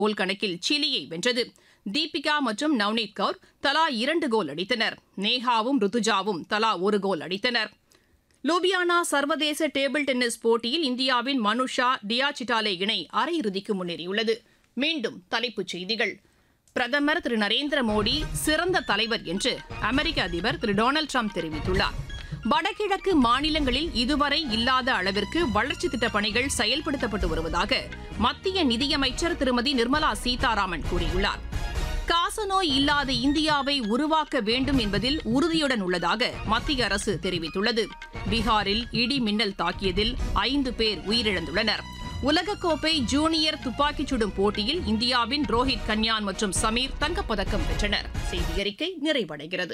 கோல் கணக்கில் சிலியை வென்றது தீபிகா மற்றும் நவ்னீத் கவுர் தலா இரண்டு கோல் அடித்தனர் நேஹாவும் ருத்துஜாவும் தலா ஒரு கோல் அடித்தனர் லூபியானா சர்வதேச டேபிள் டென்னிஸ் போட்டியில் இந்தியாவின் மனுஷா டியா சிட்டாலே இணை அரையிறுதிக்கு முன்னேறியுள்ளது மீண்டும் தலைப்புச் செய்திகள் பிரதமர் திரு நரேந்திர மோடி சிறந்த தலைவர் என்று அமெரிக்க அதிபர் திரு டொனால்டு ட்ரம்ப் தெரிவித்துள்ளார் வடகிழக்கு மாநிலங்களில் இதுவரை இல்லாத அளவிற்கு வளர்ச்சி திட்டப் பணிகள் செயல்படுத்தப்பட்டு வருவதாக மத்திய நிதியமைச்சர் திருமதி நிர்மலா சீதாராமன் கூறியுள்ளார் காசநோய் இல்லாத இந்தியாவை உருவாக்க வேண்டும் என்பதில் உறுதியுடன் உள்ளதாக மத்திய அரசு தெரிவித்துள்ளது பீகாரில் இடி மின்னல் தாக்கியதில் ஐந்து பேர் உயிரிழந்துள்ளனர் உலகக்கோப்பை ஜூனியர் துப்பாக்கிச் சுடும் போட்டியில் இந்தியாவின் ரோஹித் கன்யான் மற்றும் சமீர் தங்கப்பதக்கம் வென்றனர் செய்தி அறிக்கை நிறைவடைகிறது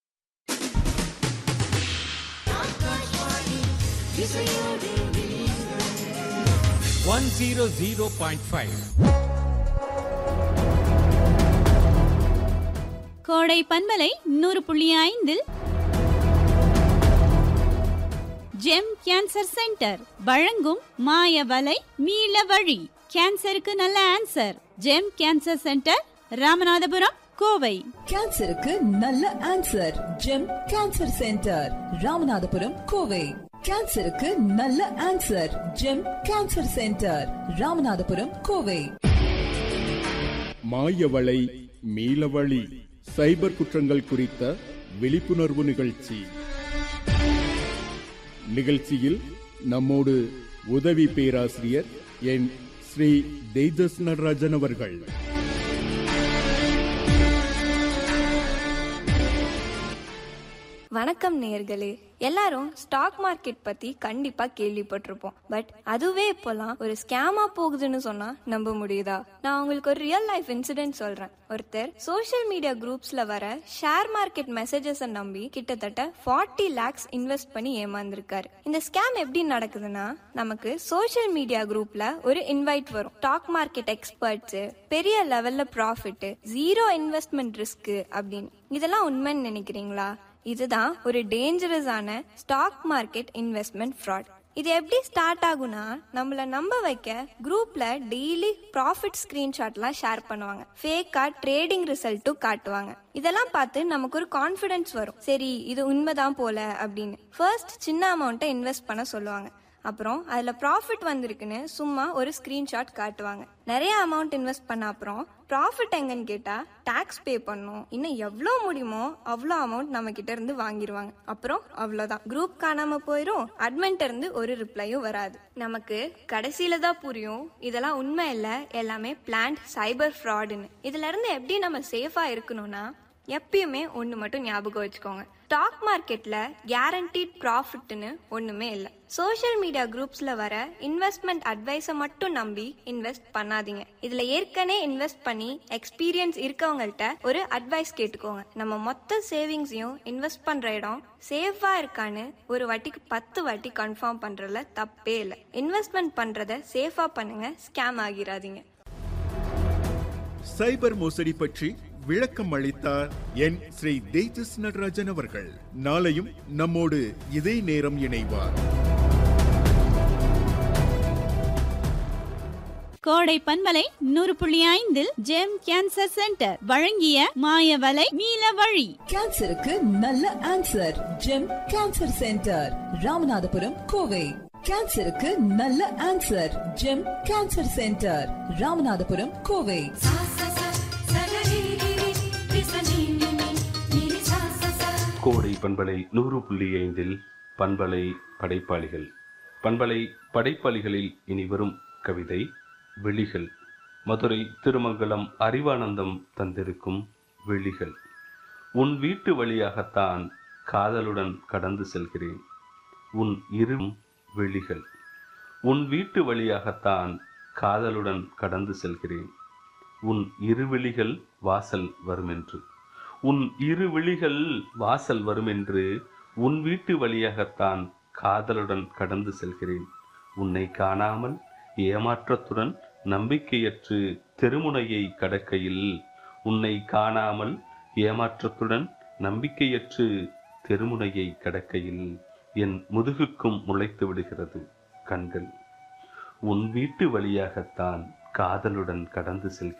one zero zero point five Kodai பன்மலை நூறு புள்ளி ஐந்தில் ஜெம் கேன்சர் சென்டர் வழங்கும் மாய வலை மீள வழி கேன்சருக்கு நல்ல answer Gem cancer centre Ramanathapuram Kovai கேன்சருக்கு நல்ல answer Gem cancer centre Ramanathapuram Kovai கேன்சருக்கு நல்ல answer Gem cancer centre Ramanathapuram Kovai மாயவளை மீளவழி சைபர் குற்றங்கள் குறித்த விழிப்புணர்வு நிகழ்ச்சி நிகழ்ச்சியில் நம்மோடு உதவி பேராசிரியர் என் ஸ்ரீ தேஜஸ் நடராஜன் அவர்கள் வணக்கம் நேர்களே எல்லாரும் ஸ்டாக் மார்க்கெட் பத்தி கண்டிப்பா கேள்விப்பட்டிருப்போம் பட் அதுவே இப்போலாம் ஒரு ஸ்கேமா போகுதுன்னு சொன்னா நம்ப முடியுதா நான் உங்களுக்கு ஒரு ரியல் லைஃப் இன்சிடென்ட் சொல்றேன் ஒருத்தர் சோஷியல் மீடியா குரூப்ஸ்ல வர ஷேர் மார்க்கெட் மெசேஜஸ் நம்பி கிட்டத்தட்ட ஃபார்ட்டி லேக்ஸ் இன்வெஸ்ட் பண்ணி ஏமாந்திருக்காரு இந்த ஸ்கேம் எப்படி நடக்குதுன்னா நமக்கு சோஷியல் மீடியா குரூப்ல ஒரு இன்வைட் வரும் ஸ்டாக் மார்க்கெட் எக்ஸ்பர்ட்ஸ் பெரிய லெவல்ல ப்ராஃபிட் ஜீரோ இன்வெஸ்ட்மெண்ட் ரிஸ்க் அப்படின்னு இதெல்லாம் உண்மைன்னு நினைக்கிறீங்களா இதுதான் ஒரு டேஞ்சரஸான ஸ்டாக் மார்க்கெட் இன்வெஸ்ட்மெண்ட் ஃப்ராட் இது எப்படி ஸ்டார்ட் ஆகும்னா நம்மள நம்ப வைக்க குரூப்ல டெய்லி ப்ராஃபிட் ஸ்கிரீன்ஷாட்லாம் ஷேர் பண்ணுவாங்க ஃபேக்கா ட்ரேடிங் ரிசல்ட்டும் காட்டுவாங்க இதெல்லாம் பார்த்து நமக்கு ஒரு கான்ஃபிடன்ஸ் வரும் சரி இது உண்மைதான் போல அப்படின்னு ஃபர்ஸ்ட் சின்ன அமௌண்ட்டை இன்வெஸ்ட் பண்ண சொல்லுவாங்க அப்புறம் அதில் ப்ராஃபிட் வந்திருக்குன்னு சும்மா ஒரு ஸ்க்ரீன்ஷாட் காட்டுவாங்க நிறைய அமௌண்ட் இன்வெஸ்ட் பண்ண அப்புறம் ப்ராஃபிட் எங்கன்னு கேட்டால் டேக்ஸ் பே பண்ணும் இன்னும் எவ்வளோ முடியுமோ அவ்வளோ அமௌண்ட் நம்ம கிட்ட இருந்து வாங்கிடுவாங்க அப்புறம் அவ்வளோதான் குரூப் காணாம போயிடும் அட்மெண்ட் இருந்து ஒரு ரிப்ளையும் வராது நமக்கு கடைசியில தான் புரியும் இதெல்லாம் உண்மை இல்லை எல்லாமே பிளான்ட் சைபர் ஃப்ராடுன்னு இதுல இருந்து எப்படி நம்ம சேஃபா இருக்கணும்னா எப்பயுமே ஒன்று மட்டும் ஞாபகம் வச்சுக்கோங்க ஸ்டாக் மார்க்கெட்ல கேரண்டீட் ப்ராஃபிட்னு ஒண்ணுமே இல்லை சோஷியல் மீடியா குரூப்ஸ்ல வர இன்வெஸ்ட்மெண்ட் அட்வைஸை மட்டும் நம்பி இன்வெஸ்ட் பண்ணாதீங்க இதுல ஏற்கனவே இன்வெஸ்ட் பண்ணி எக்ஸ்பீரியன்ஸ் இருக்கவங்கள்ட்ட ஒரு அட்வைஸ் கேட்டுக்கோங்க நம்ம மொத்த சேவிங்ஸையும் இன்வெஸ்ட் பண்ற இடம் சேஃபா இருக்கான்னு ஒரு வாட்டிக்கு பத்து வாட்டி கன்ஃபார்ம் பண்றதுல தப்பே இல்லை இன்வெஸ்ட்மெண்ட் பண்றத சேஃபா பண்ணுங்க ஸ்கேம் ஆகிராதீங்க சைபர் மோசடி பற்றி விளக்கம் அளித்தார் என் ஸ்ரீ தேஜஸ் நடராஜன் அவர்கள் நாளையும் நம்மோடு இதே நேரம் இணைவார் கோடை பன்மலை நூறு புள்ளி ஐந்தில் ஜெம் கேன்சர் சென்டர் வழங்கிய மாய வலை மீள வழி கேன்சருக்கு நல்ல answer Gem cancer centre Ramanathapuram Kovai கேன்சருக்கு நல்ல answer Gem cancer centre Ramanathapuram Kovai Kodai பண்பலை நூறு புள்ளி ஐந்தில் பண்பலை படைப்பாளிகள் பண்பலை படைப்பாளிகளில் இனி வரும் கவிதை விழிகள் மதுரை திருமங்கலம் அறிவானந்தம் தந்திருக்கும் விழிகள் உன் வீட்டு வழியாகத்தான் காதலுடன் கடந்து செல்கிறேன் உன் இரு விழிகள் உன் வீட்டு வழியாகத்தான் காதலுடன் கடந்து செல்கிறேன் உன் இருவிழிகள் வாசல் வருமென்று உன் இரு விழிகள் வாசல் வருமென்று உன் வீட்டு வழியாகத்தான் காதலுடன் கடந்து செல்கிறேன் உன்னை காணாமல் ஏமாற்றத்துடன் நம்பிக்கையற்று தெருமுனையை கடக்கையில் உன்னை காணாமல் ஏமாற்றத்துடன் நம்பிக்கையற்று தெருமுனையை கடக்கையில் என் முதுகுக்கும் முளைத்து விடுகிறது கண்கள் உன் வீட்டு வழியாகத்தான் காதலுடன் கடந்து செல்கிறது